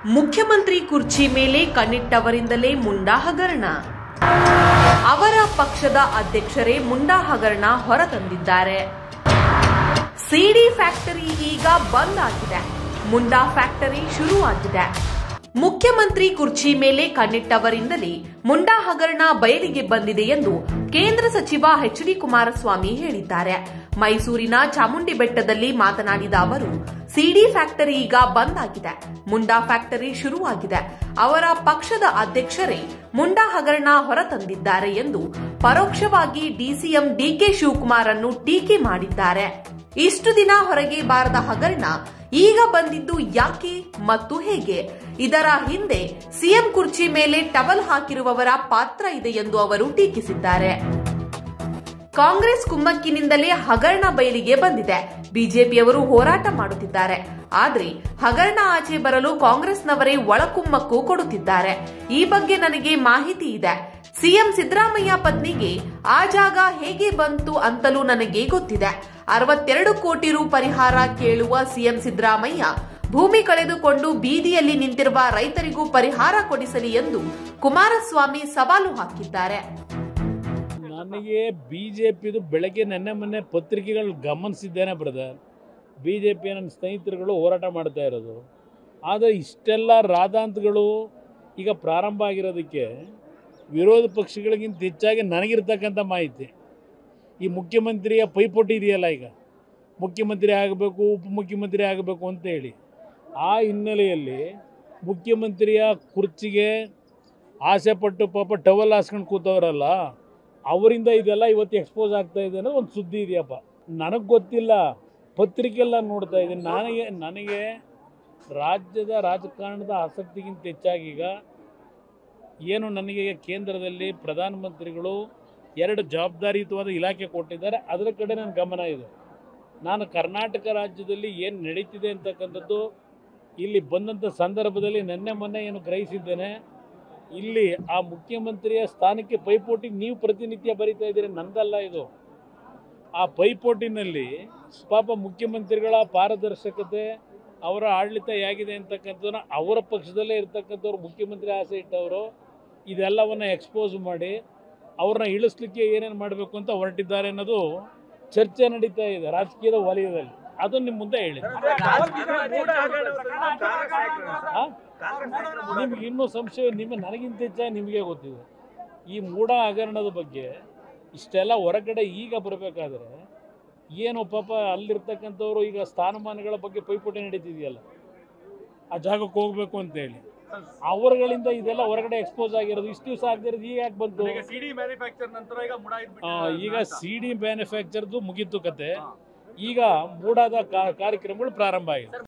ಮುಖ್ಯಮಂತ್ರಿ ಕುರ್ಚಿ ಮೇಲೆ ಕಣ್ಣಿಟ್ಟವರಿಂದಲೇ ಮುಂಡಾ ಹಗರಣ ಅವರ ಪಕ್ಷದ ಅಧ್ಯಕ್ಷರೇ ಮುಂಡಾ ಹಗರಣ ಹೊರತಂದಿದ್ದಾರೆ ಸಿಡಿ ಫ್ಯಾಕ್ಟರಿ ಈಗ ಬಂದ್ ಆಗಿದೆ ಮುಂಡಾ ಫ್ಯಾಕ್ಟರಿ ಶುರುವಾಗಿದೆ ಮುಖ್ಯಮಂತ್ರಿ ಕುರ್ಚಿ ಮೇಲೆ ಕಣ್ಣಿಟ್ಟವರಿಂದಲೇ ಮುಂಡಾ ಹಗರಣ ಬಯಲಿಗೆ ಬಂದಿದೆ ಎಂದು ಕೇಂದ್ರ ಸಚಿವ ಎಚ್ ಡಿ ಕುಮಾರಸ್ವಾಮಿ ಹೇಳಿದ್ದಾರೆ ಮೈಸೂರಿನ ಚಾಮುಂಡಿ ಬೆಟ್ಟದಲ್ಲಿ ಮಾತನಾಡಿದ ಅವರು ಸಿಡಿ ಫ್ಯಾಕ್ಟರಿ ಈಗ ಬಂದ್ ಆಗಿದೆ ಮುಂಡಾ ಫ್ಯಾಕ್ಟರಿ ಶುರುವಾಗಿದೆ ಅವರ ಪಕ್ಷದ ಅಧ್ಯಕ್ಷರೇ ಮುಂಡಾ ಹಗರಣ ಹೊರತಂದಿದ್ದಾರೆ ಎಂದು ಪರೋಕ್ಷವಾಗಿ ಡಿಸಿಎಂ ಡಿಕೆ ಶಿವಕುಮಾರ್ ಅನ್ನು ಟೀಕೆ ಮಾಡಿದ್ದಾರೆ ಇಷ್ಟು ದಿನ ಹೊರಗೆ ಬಾರದ ಹಗರಣ ಈಗ ಬಂದಿದ್ದು ಯಾಕೆ ಮತ್ತು ಹೇಗೆ ಇದರ ಹಿಂದೆ ಸಿಎಂ ಕುರ್ಚಿ ಮೇಲೆ ಟವಲ್ ಹಾಕಿರುವವರ ಪಾತ್ರ ಇದೆ ಎಂದು ಅವರು ಟೀಕಿಸಿದ್ದಾರೆ ಕಾಂಗ್ರೆಸ್ ಕುಮ್ಮಕ್ಕಿನಿಂದಲೇ ಹಗರಣ ಬಯಲಿಗೆ ಬಂದಿದೆ ಬಿಜೆಪಿಯವರು ಹೋರಾಟ ಮಾಡುತ್ತಿದ್ದಾರೆ ಆದ್ರೆ ಹಗರಣ ಆಚೆ ಬರಲು ಕಾಂಗ್ರೆಸ್ನವರೇ ಒಳಕುಮ್ಮಕ್ಕು ಕೊಡುತ್ತಿದ್ದಾರೆ ಈ ಬಗ್ಗೆ ನನಗೆ ಮಾಹಿತಿ ಇದೆ ಸಿಎಂ ಸಿದ್ದರಾಮಯ್ಯ ಪತ್ನಿಗೆ ಆ ಜಾಗ ಹೇಗೆ ಬಂತು ಅಂತಲೂ ನನಗೆ ಗೊತ್ತಿದೆ ಅರವತ್ತೆರಡು ಕೋಟಿ ರು ಪರಿಹಾರ ಕೇಳುವ ಸಿಎಂ ಸಿದ್ದರಾಮಯ್ಯ ಭೂಮಿ ಕಳೆದುಕೊಂಡು ಬೀದಿಯಲ್ಲಿ ನಿಂತಿರುವ ರೈತರಿಗೂ ಪರಿಹಾರ ಕೊಡಿಸಲಿ ಎಂದು ಕುಮಾರಸ್ವಾಮಿ ಸವಾಲು ಹಾಕಿದ್ದಾರೆ ನನಗೆ ಬಿ ಜೆ ಪಿದು ಬೆಳಗ್ಗೆ ನೆನ್ನೆ ಮೊನ್ನೆ ಪತ್ರಿಕೆಗಳು ಗಮನಿಸಿದ್ದೇನೆ ಬ್ರದರ್ ಬಿ ಜೆ ಪಿಯ ನನ್ನ ಸ್ನೇಹಿತರುಗಳು ಹೋರಾಟ ಮಾಡ್ತಾ ಇರೋದು ಆದರೆ ಇಷ್ಟೆಲ್ಲ ರಾದಾಂತಗಳು ಈಗ ಪ್ರಾರಂಭ ಆಗಿರೋದಕ್ಕೆ ವಿರೋಧ ಪಕ್ಷಗಳಿಗಿಂತ ಹೆಚ್ಚಾಗಿ ನನಗಿರ್ತಕ್ಕಂಥ ಮಾಹಿತಿ ಈ ಮುಖ್ಯಮಂತ್ರಿಯ ಪೈಪೋಟಿ ಇದೆಯಲ್ಲ ಈಗ ಮುಖ್ಯಮಂತ್ರಿ ಆಗಬೇಕು ಉಪಮುಖ್ಯಮಂತ್ರಿ ಆಗಬೇಕು ಅಂತ ಹೇಳಿ ಆ ಹಿನ್ನೆಲೆಯಲ್ಲಿ ಮುಖ್ಯಮಂತ್ರಿಯ ಕುರ್ಚಿಗೆ ಆಸೆ ಪಟ್ಟು ಪಾಪ ಟವಲ್ ಹಾಸ್ಕೊಂಡು ಕೂತವರಲ್ಲ ಅವರಿಂದ ಇದೆಲ್ಲ ಇವತ್ತು ಎಕ್ಸ್ಪೋಸ್ ಆಗ್ತಾ ಇದೆ ಅನ್ನೋ ಒಂದು ಸುದ್ದಿ ಇದೆಯಪ್ಪ ನನಗೆ ಗೊತ್ತಿಲ್ಲ ಪತ್ರಿಕೆಲ್ಲ ನೋಡ್ತಾ ಇದ್ದೀನಿ ನನಗೆ ನನಗೆ ರಾಜ್ಯದ ರಾಜಕಾರಣದ ಆಸಕ್ತಿಗಿಂತ ಹೆಚ್ಚಾಗಿ ಈಗ ಏನು ನನಗೆ ಕೇಂದ್ರದಲ್ಲಿ ಪ್ರಧಾನಮಂತ್ರಿಗಳು ಎರಡು ಜವಾಬ್ದಾರಿಯುತವಾದ ಇಲಾಖೆ ಕೊಟ್ಟಿದ್ದಾರೆ ಅದರ ಕಡೆ ನನ್ನ ಗಮನ ಇದೆ ನಾನು ಕರ್ನಾಟಕ ರಾಜ್ಯದಲ್ಲಿ ಏನು ನಡೀತಿದೆ ಅಂತಕ್ಕಂಥದ್ದು ಇಲ್ಲಿ ಬಂದಂಥ ಸಂದರ್ಭದಲ್ಲಿ ನಿನ್ನೆ ಮೊನ್ನೆ ಏನು ಗ್ರಹಿಸಿದ್ದೇನೆ ಇಲ್ಲಿ ಆ ಮುಖ್ಯಮಂತ್ರಿಯ ಸ್ಥಾನಕ್ಕೆ ಪೈಪೋಟಿ ನೀವು ಪ್ರತಿನಿತ್ಯ ಬರಿತಾ ಇದ್ದೀರಿ ನಂದಲ್ಲ ಇದು ಆ ಪೈಪೋಟಿನಲ್ಲಿ ಪಾಪ ಮುಖ್ಯಮಂತ್ರಿಗಳ ಪಾರದರ್ಶಕತೆ ಅವರ ಆಡಳಿತ ಹೇಗಿದೆ ಅಂತಕ್ಕಂಥದ್ದನ್ನ ಅವರ ಪಕ್ಷದಲ್ಲೇ ಇರ್ತಕ್ಕಂಥವ್ರು ಮುಖ್ಯಮಂತ್ರಿ ಆಸೆ ಇಟ್ಟವರು ಇದೆಲ್ಲವನ್ನು ಎಕ್ಸ್ಪೋಸ್ ಮಾಡಿ ಅವ್ರನ್ನ ಇಳಿಸ್ಲಿಕ್ಕೆ ಏನೇನು ಮಾಡಬೇಕು ಅಂತ ಹೊರಟಿದ್ದಾರೆ ಅನ್ನೋದು ಚರ್ಚೆ ನಡೀತಾ ಇದೆ ರಾಜಕೀಯದ ವಲಯದಲ್ಲಿ ಅದನ್ನು ನಿಮ್ಮ ಮುಂದೆ ಹೇಳಿ ಆ? ನಿಮ್ಗೆ ಇನ್ನೂ ಸಂಶಯ ನಿಮ್ಮ ನನಗಿಂತ ಹೆಚ್ಚಾಗಿ ನಿಮಗೆ ಗೊತ್ತಿದೆ ಈ ಮೂಢ ಹಗರಣದ ಬಗ್ಗೆ ಇಷ್ಟೆಲ್ಲ ಹೊರಗಡೆ ಈಗ ಬರಬೇಕಾದ್ರೆ ಏನು ಪಾಪ ಅಲ್ಲಿರ್ತಕ್ಕಂಥವ್ರು ಈಗ ಸ್ಥಾನಮಾನಗಳ ಬಗ್ಗೆ ಪೈಪೋಟಿ ನಡೀತಿದೆಯಲ್ಲ ಆ ಜಾಗಕ್ಕೆ ಹೋಗ್ಬೇಕು ಅಂತೇಳಿ ಅವರುಗಳಿಂದ ಇದೆಲ್ಲ ಹೊರಗಡೆ ಎಕ್ಸ್ಪೋಸ್ ಆಗಿರೋದು ಇಷ್ಟು ದಿವಸ ಆಗದಿರೋದು ಈಗ ಯಾಕೆ ಬಂತು ಈಗ ಸಿಡಿ ಮ್ಯಾನುಫ್ಯಾಕ್ಚರ್ ನಂತರ ಈಗ ಮುಡಾ ಇದ್ಬಿಟ್ಟು ಆ, ಈಗ ಸಿ ಡಿ ಮ್ಯಾನುಫ್ಯಾಕ್ಚರ್ದು ಮುಗೀತು ಕತೆ ಈಗ ಮೂಡಾದ ಕಾ- ಕಾರ್ಯಕ್ರಮಗಳು ಪ್ರಾರಂಭ ಆಗಿದೆ